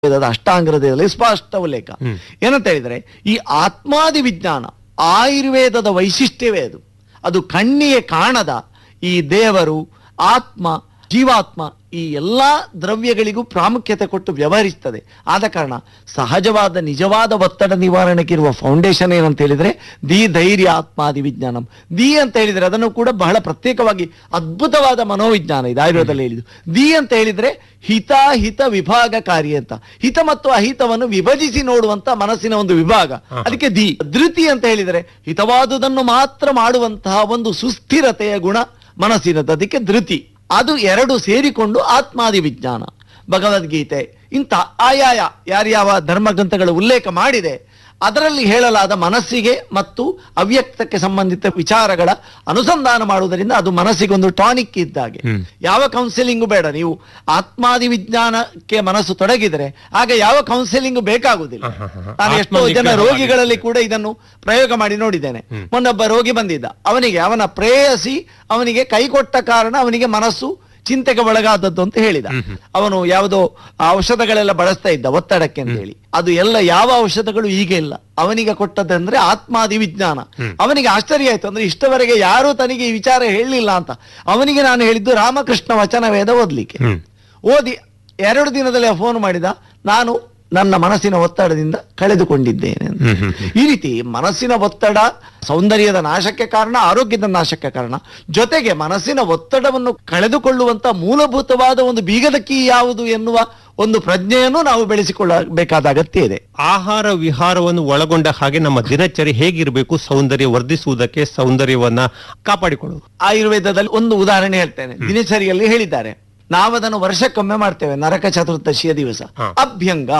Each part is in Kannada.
ವೇದದ ಅಷ್ಟಾಂಗರದಲ್ಲಿ ಸ್ಪಷ್ಟ ಉಲ್ಲೇಖ ಏನಂತ ಹೇಳಿದ್ರೆ ಈ ಆತ್ಮಾದಿ ವಿಜ್ಞಾನ ಆಯುರ್ವೇದದ ವೈಶಿಷ್ಟ್ಯವೇ ಅದು ಅದು ಕಣ್ಣಿಗೆ ಕಾಣದ ಈ ದೇವರು ಆತ್ಮ ಜೀವಾತ್ಮ ಈ ಎಲ್ಲಾ ದ್ರವ್ಯಗಳಿಗೂ ಪ್ರಾಮುಖ್ಯತೆ ಕೊಟ್ಟು ವ್ಯವಹರಿಸ್ತದೆ ಆದ ಕಾರಣ ಸಹಜವಾದ ನಿಜವಾದ ಒತ್ತಡ ನಿವಾರಣೆಗೆ ಇರುವ ಫೌಂಡೇಶನ್ ಏನಂತ ಹೇಳಿದ್ರೆ ದಿ ಧೈರ್ಯ ಆತ್ಮಾದಿ ವಿಜ್ಞಾನಂ ದಿ ಅಂತ ಹೇಳಿದ್ರೆ ಅದನ್ನು ಕೂಡ ಬಹಳ ಪ್ರತ್ಯೇಕವಾಗಿ ಅದ್ಭುತವಾದ ಮನೋವಿಜ್ಞಾನ ಇದು ಆಯುರ್ವೇದದಲ್ಲಿ ಹೇಳಿದ್ದು ದಿ ಅಂತ ಹೇಳಿದ್ರೆ ಹಿತ ಹಿತ ವಿಭಾಗಕಾರಿ ಅಂತ ಹಿತ ಮತ್ತು ಅಹಿತವನ್ನು ವಿಭಜಿಸಿ ನೋಡುವಂತ ಮನಸ್ಸಿನ ಒಂದು ವಿಭಾಗ ಅದಕ್ಕೆ ದಿ ಧೃತಿ ಅಂತ ಹೇಳಿದ್ರೆ ಹಿತವಾದುದನ್ನು ಮಾತ್ರ ಮಾಡುವಂತಹ ಒಂದು ಸುಸ್ಥಿರತೆಯ ಗುಣ ಮನಸ್ಸಿನದ್ದು ಅದಕ್ಕೆ ಧೃತಿ ಅದು ಎರಡು ಸೇರಿಕೊಂಡು ಆತ್ಮಾದಿ ವಿಜ್ಞಾನ ಭಗವದ್ಗೀತೆ ಇಂಥ ಆಯಾಯ ಯಾರ್ಯಾವ ಧರ್ಮಗ್ರಂಥಗಳು ಉಲ್ಲೇಖ ಮಾಡಿದೆ ಅದರಲ್ಲಿ ಹೇಳಲಾದ ಮನಸ್ಸಿಗೆ ಮತ್ತು ಅವ್ಯಕ್ತಕ್ಕೆ ಸಂಬಂಧಿತ ವಿಚಾರಗಳ ಅನುಸಂಧಾನ ಮಾಡುವುದರಿಂದ ಅದು ಮನಸ್ಸಿಗೆ ಒಂದು ಟಾನಿಕ್ ಇದ್ದಾಗೆ ಯಾವ ಕೌನ್ಸಿಲಿಂಗು ಬೇಡ ನೀವು ಆತ್ಮಾದಿ ವಿಜ್ಞಾನಕ್ಕೆ ಮನಸ್ಸು ತೊಡಗಿದರೆ ಆಗ ಯಾವ ಕೌನ್ಸಿಲಿಂಗ್ ಬೇಕಾಗುವುದಿಲ್ಲ ನಾನು ಎಷ್ಟೋ ಜನ ರೋಗಿಗಳಲ್ಲಿ ಕೂಡ ಇದನ್ನು ಪ್ರಯೋಗ ಮಾಡಿ ನೋಡಿದ್ದೇನೆ ಮೊನ್ನೊಬ್ಬ ರೋಗಿ ಬಂದಿದ್ದ ಅವನಿಗೆ ಅವನ ಪ್ರೇಯಸಿ ಅವನಿಗೆ ಕೈ ಕೊಟ್ಟ ಕಾರಣ ಅವನಿಗೆ ಮನಸ್ಸು ಚಿಂತೆಗೆ ಒಳಗಾದದ್ದು ಅಂತ ಹೇಳಿದ ಅವನು ಯಾವುದೋ ಆ ಔಷಧಗಳೆಲ್ಲ ಬಳಸ್ತಾ ಇದ್ದ ಒತ್ತಡಕ್ಕೆ ಅಂತ ಹೇಳಿ ಅದು ಎಲ್ಲ ಯಾವ ಔಷಧಗಳು ಈಗ ಇಲ್ಲ ಅವನಿಗೆ ಕೊಟ್ಟದಂದ್ರೆ ಆತ್ಮಾದಿ ವಿಜ್ಞಾನ ಅವನಿಗೆ ಆಶ್ಚರ್ಯ ಆಯ್ತು ಅಂದ್ರೆ ಇಷ್ಟವರೆಗೆ ಯಾರೂ ತನಗೆ ಈ ವಿಚಾರ ಹೇಳಲಿಲ್ಲ ಅಂತ ಅವನಿಗೆ ನಾನು ಹೇಳಿದ್ದು ರಾಮಕೃಷ್ಣ ವಚನ ವೇದ ಓದ್ಲಿಕ್ಕೆ ಓದಿ ಎರಡು ದಿನದಲ್ಲಿ ಫೋನ್ ಮಾಡಿದ ನಾನು ನನ್ನ ಮನಸ್ಸಿನ ಒತ್ತಡದಿಂದ ಕಳೆದುಕೊಂಡಿದ್ದೇನೆ ಅಂತ. ಈ ರೀತಿ ಮನಸ್ಸಿನ ಒತ್ತಡ ಸೌಂದರ್ಯದ ನಾಶಕ್ಕೆ ಕಾರಣ ಆರೋಗ್ಯದ ನಾಶಕ್ಕೆ ಕಾರಣ ಜೊತೆಗೆ ಮನಸ್ಸಿನ ಒತ್ತಡವನ್ನು ಕಳೆದುಕೊಳ್ಳುವಂತ ಮೂಲಭೂತವಾದ ಒಂದು ಬೀಗದ ಕೀ ಯಾವುದು ಎನ್ನುವ ಒಂದು ಪ್ರಜ್ಞೆಯನ್ನು ನಾವು ಬೆಳೆಸಿಕೊಳ್ಳಬೇಕಾದ ಅಗತ್ಯ ಇದೆ ಆಹಾರ ವಿಹಾರವನ್ನು ಒಳಗೊಂಡ ಹಾಗೆ ನಮ್ಮ ದಿನಚರಿ ಹೇಗಿರಬೇಕು ಸೌಂದರ್ಯ ವರ್ಧಿಸುವುದಕ್ಕೆ ಸೌಂದರ್ಯವನ್ನ ಕಾಪಾಡಿಕೊಳ್ಳುವುದು ಆಯುರ್ವೇದದಲ್ಲಿ ಒಂದು ಉದಾಹರಣೆ ಹೇಳ್ತೇನೆ ದಿನಚರಿಯಲ್ಲಿ ಹೇಳಿದ್ದಾರೆ ನಾವದನ್ನು ವರ್ಷಕ್ಕೊಮ್ಮೆ ಮಾಡ್ತೇವೆ ನರಕ ಚತುರ್ದಶಿಯ ದಿವಸ ಹಾ. ಅಭ್ಯಂಗ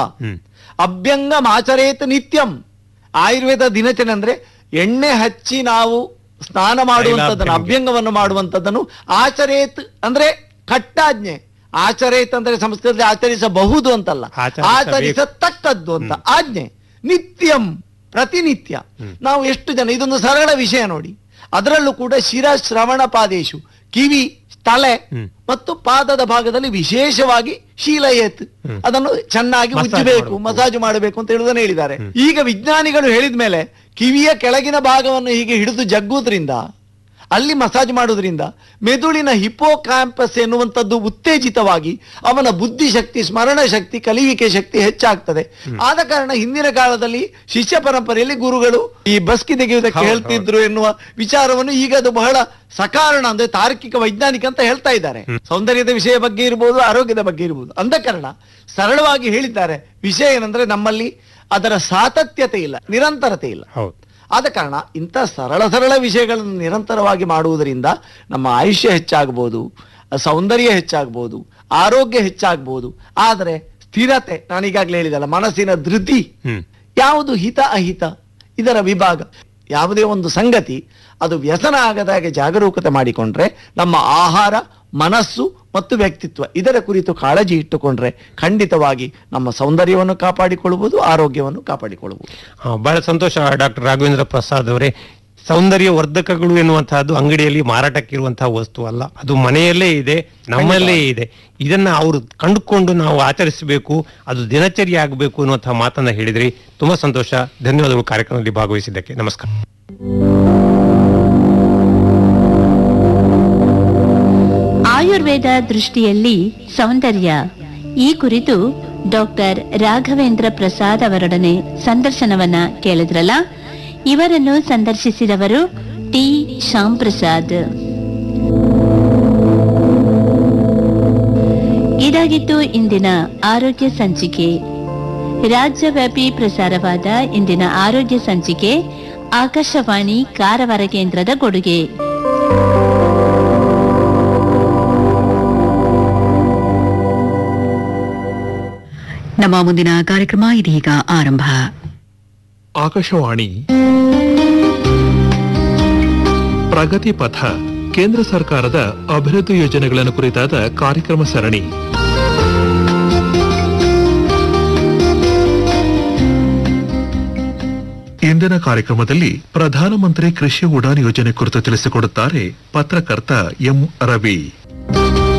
ಅಭ್ಯಂಗ ಆಚರೇತ ನಿತ್ಯಂ ಆಯುರ್ವೇದ ದಿನಚರಿ ಅಂದ್ರೆ ಎಣ್ಣೆ ಹಚ್ಚಿ ನಾವು ಸ್ನಾನ ಮಾಡುವಂತದ್ದನ್ನು ತೈಲಾಭ್ಯಂಗ. ಅಭ್ಯಂಗವನ್ನು ಮಾಡುವಂತದ್ದನ್ನು ಆಚರೇತ್ ಅಂದ್ರೆ ಕಟ್ಟಾಜ್ಞೆ ಆಚರೇತ್ ಅಂದ್ರೆ ಸಂಸ್ಕೃತದಲ್ಲಿ ಆಚರಿಸಬಹುದು ಅಂತಲ್ಲ ಆಚರಿಸಬೇಕು. ಆಚರಿಸತಕ್ಕದ್ದು ಅಂತ ಆಜ್ಞೆ ನಿತ್ಯಂ ಪ್ರತಿನಿತ್ಯ ನಾವು ಎಷ್ಟು ಜನ ಇದೊಂದು ಸರಳ ವಿಷಯ ನೋಡಿ ಅದರಲ್ಲೂ ಕೂಡ ಶಿರ ಶ್ರವಣ ಪಾದೇಶು ಕಿವಿ ತಲೆ ಮತ್ತು ಪಾದದ ಭಾಗದಲ್ಲಿ ವಿಶೇಷವಾಗಿ ಶೀಲಯೇತ್ ಅದನ್ನು ಚೆನ್ನಾಗಿ ಮಸಾಜ್ ಉಜ್ಜಬೇಕು ಮಾಡ್ಬೇಕು. ಮಸಾಜ್ ಮಾಡಬೇಕು ಅಂತ ಹೇಳುವುದನ್ನು ಹೇಳಿದ್ದಾರೆ ಈಗ ವಿಜ್ಞಾನಿಗಳು ಹೇಳಿದ ಮೇಲೆ ಕಿವಿಯ ಕೆಳಗಿನ ಭಾಗವನ್ನು ಹೀಗೆ ಹಿಡಿದು ಜಗ್ಗುವುದರಿಂದ ಅಲ್ಲಿ ಮಸಾಜ್ ಮಾಡುವುದರಿಂದ ಮೆದುಳಿನ ಹಿಪೋ ಕ್ಯಾಂಪಸ್ ಎನ್ನುವಂಥದ್ದು ಉತ್ತೇಜಿತವಾಗಿ ಅವನ ಬುದ್ಧಿಶಕ್ತಿ ಸ್ಮರಣ ಶಕ್ತಿ ಕಲಿಯುವಿಕೆ ಶಕ್ತಿ ಹೆಚ್ಚಾಗ್ತದೆ ಆದ ಕಾರಣ ಹಿಂದಿನ ಕಾಲದಲ್ಲಿ ಶಿಷ್ಯ ಪರಂಪರೆಯಲ್ಲಿ ಗುರುಗಳು ಈ ಬಸ್ಕಿ ತೆಗೆಯುವುದಕ್ಕೆ ಹೌದು, ಹೇಳ್ತಿದ್ರು ಎನ್ನುವ ವಿಚಾರವನ್ನು ಈಗ ಅದು ಬಹಳ ಸಕಾರಣ ಅಂದ್ರೆ ತಾರ್ಕಿಕ ವೈಜ್ಞಾನಿಕ ಅಂತ ಹೇಳ್ತಾ ಇದ್ದಾರೆ ಸೌಂದರ್ಯದ ವಿಷಯ ಬಗ್ಗೆ ಇರಬಹುದು ಆರೋಗ್ಯದ ಬಗ್ಗೆ ಇರಬಹುದು ಅಂದ ಕಾರಣ ಸರಳವಾಗಿ ಹೇಳಿದ್ದಾರೆ ವಿಷಯ ಏನಂದ್ರೆ ನಮ್ಮಲ್ಲಿ ಅದರ ಸಾತತ್ಯತೆ ಇಲ್ಲ ನಿರಂತರತೆ ಇಲ್ಲ ಹೌದು ಆದ ಕಾರಣ ಇಂಥ ಸರಳ ಸರಳ ವಿಷಯಗಳನ್ನು ನಿರಂತರವಾಗಿ ಮಾಡುವುದರಿಂದ ನಮ್ಮ ಆಯುಷ್ಯ ಹೆಚ್ಚಾಗಬಹುದು ಸೌಂದರ್ಯ ಹೆಚ್ಚಾಗಬಹುದು ಆರೋಗ್ಯ ಹೆಚ್ಚಾಗಬಹುದು ಆದರೆ ಸ್ಥಿರತೆ ನಾನೀಗಾಗಲೇ ಹೇಳಿದಲ್ಲ ಮನಸ್ಸಿನ ಧೃತಿ ಹ್ಮ್ ಯಾವುದು ಹಿತ ಅಹಿತ ಇದರ ವಿಭಾಗ ಯಾವುದೇ ಒಂದು ಸಂಗತಿ ಅದು ವ್ಯಸನ ಆಗದ ಹಾಗೆ ಜಾಗರೂಕತೆ ಮಾಡಿಕೊಂಡ್ರೆ ನಮ್ಮ ಆಹಾರ ಮನಸ್ಸು ಮತ್ತು ವ್ಯಕ್ತಿತ್ವ ಇದರ ಕುರಿತು ಕಾಳಜಿ ಇಟ್ಟುಕೊಂಡ್ರೆ ಖಂಡಿತವಾಗಿ ನಮ್ಮ ಸೌಂದರ್ಯವನ್ನು ಕಾಪಾಡಿಕೊಳ್ಳಬಹುದು ಆರೋಗ್ಯವನ್ನು ಕಾಪಾಡಿಕೊಳ್ಳಬಹುದು ಆ, ಬಹಳ ಸಂತೋಷ ಡಾಕ್ಟರ್ ರಾಘವೇಂದ್ರ ಪ್ರಸಾದ್ ಅವರೇ ಸೌಂದರ್ಯ ವರ್ಧಕಗಳು ಎನ್ನುವಂತಹದ್ದು ಅಂಗಡಿಯಲ್ಲಿ ಮಾರಾಟಕ್ಕಿರುವಂತಹ ವಸ್ತು ಅಲ್ಲ ಅದು ಮನೆಯಲ್ಲೇ ಇದೆ ನಮ್ಮಲ್ಲೇ ಇದೆ ಇದನ್ನ ಅವರು ಕಂಡುಕೊಂಡು ನಾವು ಆಚರಿಸಬೇಕು ಅದು ದಿನಚರಿ ಆಗಬೇಕು ಅನ್ನುವಂತಹ ಮಾತನ್ನ ಹೇಳಿದ್ರಿ ತುಂಬಾ ಸಂತೋಷ ಧನ್ಯವಾದಗಳು ಕಾರ್ಯಕ್ರಮದಲ್ಲಿ ಭಾಗವಹಿಸಿದ್ದಕ್ಕೆ ನಮಸ್ಕಾರ ಆಯುರ್ವೇದ ದೃಷ್ಟಿಯಲ್ಲಿ ಸೌಂದರ್ಯ ಈ ಕುರಿತು ಡಾಕ್ಟರ್ ರಾಘವೇಂದ್ರ ಪ್ರಸಾದ್ ಅವರೊಡನೆ ಸಂದರ್ಶನವನ್ನ ಕೇಳಿದ್ರಲ್ಲ ಇವರನ್ನು ಸಂದರ್ಶಿಸಿದವರು ಟಿ ಶ್ಯಾಮ್ ಪ್ರಸಾದ್ ಇದಾಗಿತ್ತು ಇಂದಿನ ಆರೋಗ್ಯ ಸಂಚಿಕೆ ರಾಜ್ಯವ್ಯಾಪಿ ಪ್ರಸಾರವಾದ ಇಂದಿನ ಆರೋಗ್ಯ ಸಂಚಿಕೆ ಆಕಾಶವಾಣಿ ಕಾರವಾರ ಕೇಂದ್ರದ ಕೊಡುಗೆ ನಮ್ಮ ಮುಂದಿನ ಕಾರ್ಯಕ್ರಮ ಇದೀಗ ಆರಂಭ ಆಕಾಶವಾಣಿ ಪ್ರಗತಿ ಪಥ ಕೇಂದ್ರ ಸರ್ಕಾರದ ಅಭಿವೃದ್ಧಿ ಯೋಜನೆಗಳನ್ನು ಕುರಿತಾದ ಕಾರ್ಯಕ್ರಮ ಸರಣಿ ಇಂದಿನ ಕಾರ್ಯಕ್ರಮದಲ್ಲಿ ಪ್ರಧಾನಮಂತ್ರಿ ಕೃಷಿ ಉಡಾನ್ ಯೋಜನೆ ಕುರಿತು ತಿಳಿಸಿಕೊಡುತ್ತಾರೆ ಪತ್ರಕರ್ತ ಎಂ ರವಿ